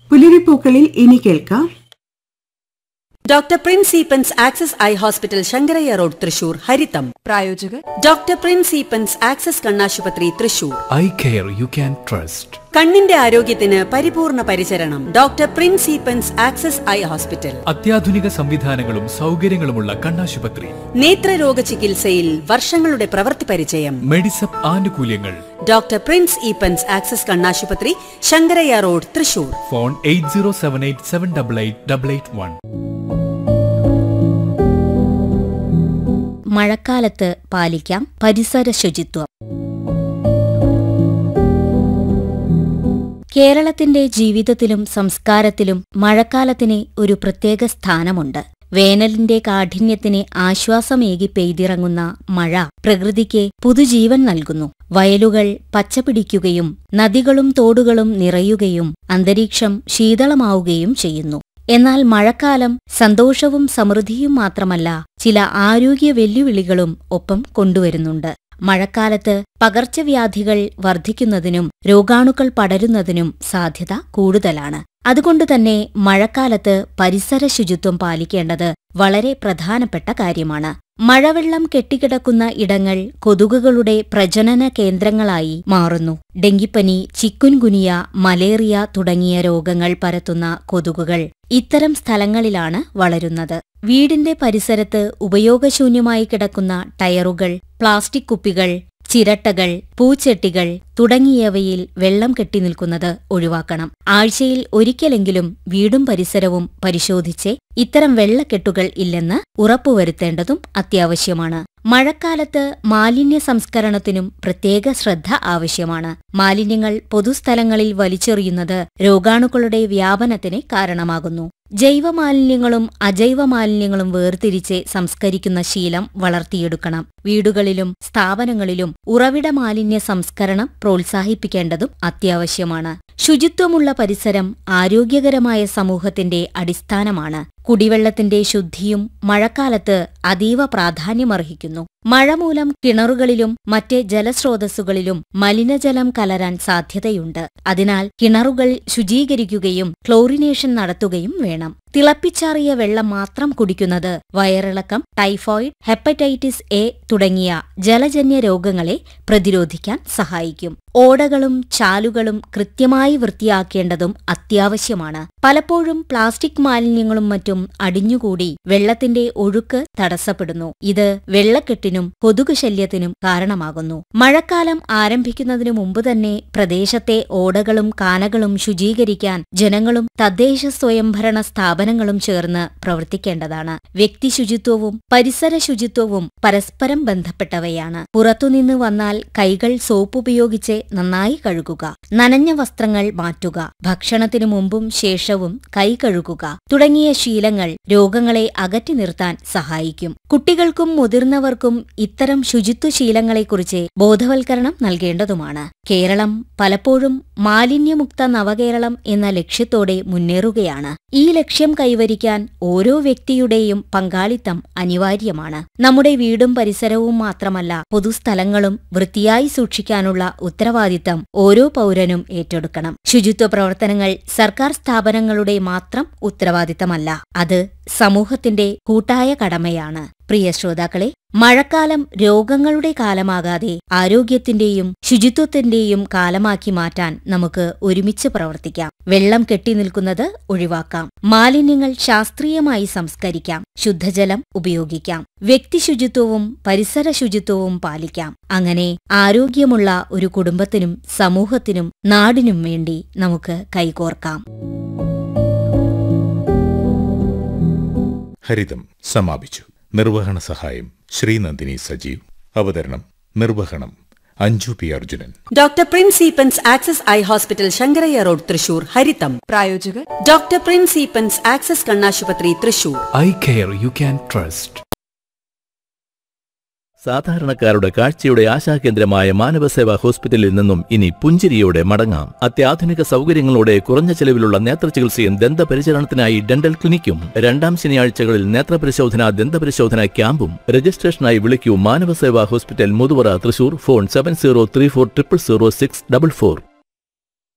പുലരിപ്പൂക്കളിൽ ഇനി കേൾക്കാം doctor Prince Eapen's access eye hospital Sankarayya road Thrissur ഹരിതം പ്രായോജകർ ഡോക്ടർ പ്രിൻസ് ഈപ്പൻസ് ആക്സസ് കണ്ണാശുപത്രി Thrissur eye care you can trust കണ്ണിന്റെ ആരോഗ്യത്തിന് പരിപൂർണ പരിചരണം doctor Prince Eapen's access eye hospital അത്യാധുനിക സംവിധാനങ്ങളും സൗകര്യങ്ങളുമുള്ള കണ്ണാശുപത്രി നേത്രരോഗ ചികിത്സയിൽ വർഷങ്ങളുടെ പ്രവൃത്തി പരിചയം മെഡിസപ്പ് ആനുകൂല്യങ്ങൾ ഡോക്ടർ പ്രിൻസ് ഈപ്പൻസ് ആക്സസ് കണ്ണാശുപത്രി Sankarayya road Thrissur phone eight zero seven eight seven double eight double eight one മഴക്കാലത്ത് പാലിക്കാം പരിസര ശുചിത്വം കേരളത്തിന്റെ ജീവിതത്തിലും സംസ്കാരത്തിലും മഴക്കാലത്തിന് ഒരു പ്രത്യേക സ്ഥാനമുണ്ട് വേനലിന്റെ കാഠിന്യത്തിന് ആശ്വാസമേകി പെയ്തിറങ്ങുന്ന മഴ പ്രകൃതിക്ക് പുതുജീവൻ നൽകുന്നു വയലുകൾ പച്ചപിടിക്കുകയും നദികളും തോടുകളും നിറയുകയും അന്തരീക്ഷം ശീതളമാവുകയും ചെയ്യുന്നു എന്നാൽ മഴക്കാലം സന്തോഷവും സമൃദ്ധിയും മാത്രമല്ല ചില ആരോഗ്യ വെല്ലുവിളികളും ഒപ്പം കൊണ്ടുവരുന്നുണ്ട് മഴക്കാലത്ത് പകർച്ചവ്യാധികൾ വർദ്ധിക്കുന്നതിനും രോഗാണുക്കൾ പടരുന്നതിനും സാധ്യത കൂടുതലാണ് അതുകൊണ്ടുതന്നെ മഴക്കാലത്ത് പരിസര ശുചിത്വം പാലിക്കേണ്ടത് വളരെ പ്രധാനപ്പെട്ട കാര്യമാണ് മഴവെള്ളം കെട്ടിക്കിടക്കുന്ന ഇടങ്ങൾ കൊതുകുകളുടെ പ്രജനന കേന്ദ്രങ്ങളായി മാറുന്നു ഡെങ്കിപ്പനി ചിക്കുൻകുനിയ മലേറിയ തുടങ്ങിയ രോഗങ്ങൾ പരത്തുന്ന കൊതുകുകൾ ഇത്തരം സ്ഥലങ്ങളിലാണ് വളരുന്നത് വീടിന്റെ പരിസരത്ത് ഉപയോഗശൂന്യമായി കിടക്കുന്ന ടയറുകൾ പ്ലാസ്റ്റിക് കുപ്പികൾ ചിരട്ടകൾ പൂച്ചെട്ടികൾ തുടങ്ങിയവയിൽ വെള്ളം കെട്ടിനിൽക്കുന്നത് ഒഴിവാക്കണം ആഴ്ചയിൽ ഒരിക്കലെങ്കിലും വീടും പരിസരവും പരിശോധിച്ച് ഇത്തരം വെള്ളക്കെട്ടുകൾ ഇല്ലെന്ന് ഉറപ്പുവരുത്തേണ്ടതും അത്യാവശ്യമാണ് മഴക്കാലത്ത് മാലിന്യ സംസ്കരണത്തിനും പ്രത്യേക ശ്രദ്ധ ആവശ്യമാണ് മാലിന്യങ്ങൾ പൊതുസ്ഥലങ്ങളിൽ വലിച്ചെറിയുന്നത് രോഗാണുക്കളുടെ വ്യാപനത്തിന് കാരണമാകുന്നു ജൈവമാലിന്യങ്ങളും അജൈവ മാലിന്യങ്ങളും വേർതിരിച്ച് സംസ്കരിക്കുന്ന ശീലം വളർത്തിയെടുക്കണം വീടുകളിലും സ്ഥാപനങ്ങളിലും ഉറവിട മാലിന്യ സംസ്കരണം പ്രോത്സാഹിപ്പിക്കേണ്ടതും അത്യാവശ്യമാണ് ശുചിത്വമുള്ള പരിസരം ആരോഗ്യകരമായ സമൂഹത്തിന്റെ അടിസ്ഥാനമാണ് കുടിവെള്ളത്തിന്റെ ശുദ്ധിയും മഴക്കാലത്ത് അതീവ പ്രാധാന്യമർഹിക്കുന്നു മഴ മൂലം കിണറുകളിലും മറ്റ് ജലസ്രോതസ്സുകളിലും മലിനജലം കലരാൻ സാധ്യതയുണ്ട് അതിനാൽ കിണറുകൾ ശുചീകരിക്കുകയും ക്ലോറിനേഷൻ നടത്തുകയും വേണം തിളപ്പിച്ചാറിയ വെള്ളം മാത്രം കുടിക്കുന്നത് വയറിളക്കം ടൈഫോയിഡ് ഹെപ്പറ്റൈറ്റിസ് എ തുടങ്ങിയ ജലജന്യ രോഗങ്ങളെ പ്രതിരോധിക്കാൻ സഹായിക്കും ഓടകളും ചാലുകളും കൃത്യമായി വൃത്തിയാക്കേണ്ടതും അത്യാവശ്യമാണ് പലപ്പോഴും പ്ലാസ്റ്റിക് മാലിന്യങ്ങളും മറ്റും അടിഞ്ഞുകൂടി വെള്ളത്തിന്റെ ഒഴുക്ക് തടസ്സപ്പെടുന്നു ഇത് വെള്ളക്കെട്ടിനും കൊതുക് ശല്യത്തിനും കാരണമാകുന്നു മഴക്കാലം ആരംഭിക്കുന്നതിനു മുമ്പ് തന്നെ പ്രദേശത്തെ ഓടകളും കാനകളും ശുചീകരിക്കാൻ ജനങ്ങളും തദ്ദേശ സ്വയംഭരണ സ്ഥാപനങ്ങളും ചേർന്ന് പ്രവർത്തിക്കേണ്ടതാണ് വ്യക്തി ശുചിത്വവും പരിസര ശുചിത്വവും പരസ്പരം ബന്ധപ്പെട്ടവയാണ് പുറത്തുനിന്ന് വന്നാൽ കൈകൾ സോപ്പ് ഉപയോഗിച്ച് നന്നായി കഴുകുക നനഞ്ഞ വസ്ത്രങ്ങൾ മാറ്റുക ഭക്ഷണത്തിനു മുമ്പും ശേഷവും കൈ കഴുകുക തുടങ്ങിയ ശീലങ്ങൾ രോഗങ്ങളെ അകറ്റി നിർത്താൻ സഹായിക്കും കുട്ടികൾക്കും മുതിർന്നവർക്കും ഇത്തരം ശുചിത്വ ശീലങ്ങളെക്കുറിച്ച് ബോധവൽക്കരണം നൽകേണ്ടതുമാണ് കേരളം പലപ്പോഴും മാലിന്യമുക്ത നവകേരളം എന്ന ലക്ഷ്യത്തോടെ മുന്നേറുകയാണ് ഈ ലക്ഷ്യം കൈവരിക്കാൻ ഓരോ വ്യക്തിയുടെയും പങ്കാളിത്തം അനിവാര്യമാണ് നമ്മുടെ വീടും പരിസരവും മാത്രമല്ല പൊതുസ്ഥലങ്ങളും വൃത്തിയായി സൂക്ഷിക്കാനുള്ള ഉത്തരവാദിത്തം ഓരോ പൗരനും ഏറ്റെടുക്കണം ശുചിത്വ പ്രവർത്തനങ്ങൾ സർക്കാർ സ്ഥാപനങ്ങളുടെ മാത്രം ഉത്തരവാദിത്തമല്ല അത് സമൂഹത്തിന്റെ കൂട്ടായ കടമയാണ് പ്രിയ ശ്രോതാക്കളെ മഴക്കാലം രോഗങ്ങളുടെ കാലമാകാതെ ആരോഗ്യത്തിന്റെയും ശുചിത്വത്തിന്റെയും കാലമാക്കി മാറ്റാൻ നമുക്ക് ഒരുമിച്ച് പ്രവർത്തിക്കാം വെള്ളം കെട്ടിനിൽക്കുന്നത് ഒഴിവാക്കാം മാലിന്യങ്ങൾ ശാസ്ത്രീയമായി സംസ്കരിക്കാം ശുദ്ധജലം ഉപയോഗിക്കാം വ്യക്തിശുചിത്വവും പരിസര ശുചിത്വവും പാലിക്കാം അങ്ങനെ ആരോഗ്യമുള്ള ഒരു കുടുംബത്തിനും സമൂഹത്തിനും നാടിനും വേണ്ടി നമുക്ക് കൈകോർക്കാം ഹരിതം സമാപിച്ചു നിർവഹണ സഹായം ശ്രീനന്ദിനി സജീവ് അവതരണം നിർവഹണം Anju P Arjunan doctor Prince Eapen's access eye hospital Sankarayya road Thrissur ഹരിതം പ്രായോജകർ ഡോക്ടർ പ്രിൻസ് ഈപ്പൻസ് ആക്സസ് കണ്ണാശുപത്രി Thrissur eye care you can trust സാധാരണക്കാരുടെ കാഴ്ചയുടെ ആശാകേന്ദ്രമായ മാനവസേവാ ഹോസ്പിറ്റലിൽ നിന്നും ഇനി പുഞ്ചിരിയോടെ മടങ്ങാം അത്യാധുനിക സൗകര്യങ്ങളോടെ കുറഞ്ഞ ചെലവിലുള്ള നേത്രചികിത്സയും ദന്തപരിചരണത്തിനായി ഡെന്റൽ ക്ലിനിക്കും രണ്ടാം ശനിയാഴ്ചകളിൽ നേത്രപരിശോധന ദന്തപരിശോധന ക്യാമ്പും രജിസ്ട്രേഷനായി വിളിക്കൂ Manavaseva hospital Muthuvara Thrissur phone seven zero three four triple zero six double four